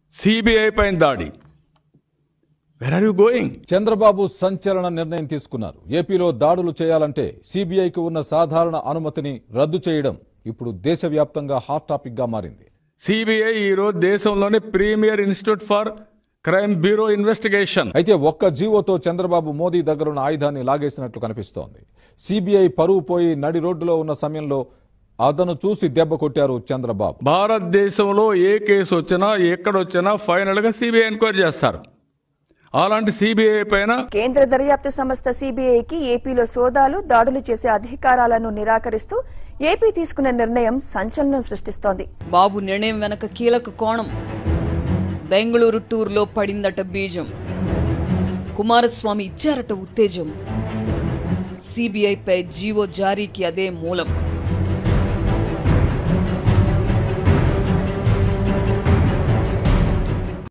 CBI పైన దాడి where are you going Chandrababu సంచలన నిర్ణయం తీసుకున్నారు ఏపీలో దాడులు చేయాలంటే సిబిఐకి ఉన్న సాధారణ అనుమతిని రద్దు చేయడం ఇప్పుడు దేశవ్యాప్తంగా హాట్ టాపిక్ గా మారింది సిబిఐ ఈరోజు దేశంలోని premier institute for crime bureau investigation అయితే ఒక్క జీవోతో చంద్రబాబు మోదీ దగ్గరున్న ఆయుధాన్ని లాగేసినట్లు కనిపిస్తోంది సిబిఐ పరువు పోయి నడి రోడ్డులో ఉన్న సమయంలో అదను చూసి దెబ్బ కొట్టారు చంద్రబాబు భారతదేశంలో ఏ కేసు వచ్చినా ఎక్కడొచ్చినా ఫైనల్ గా సిబిఐ ఎంక్వైరీ చేస్తారు అలాంటి సిబిఐ పైన కేంద్ర దర్యాప్తు సంస్థ సిబిఐకి ఏపీలో సోదాలు దాడులు చేసే అధికారాలను నిరాకరిస్తూ ఏపీ తీసుకున్న నిర్ణయం సంచలనం సృష్టిస్తోంది బాబు నిర్ణయం వెనక కీలక కోణం బెంగళూరు టూర్లో పడిందట బీజం కుమారస్వామి ఇచ్చారట ఉత్తేజం సిబిఐపై జీవో జారీకి అదే మూలం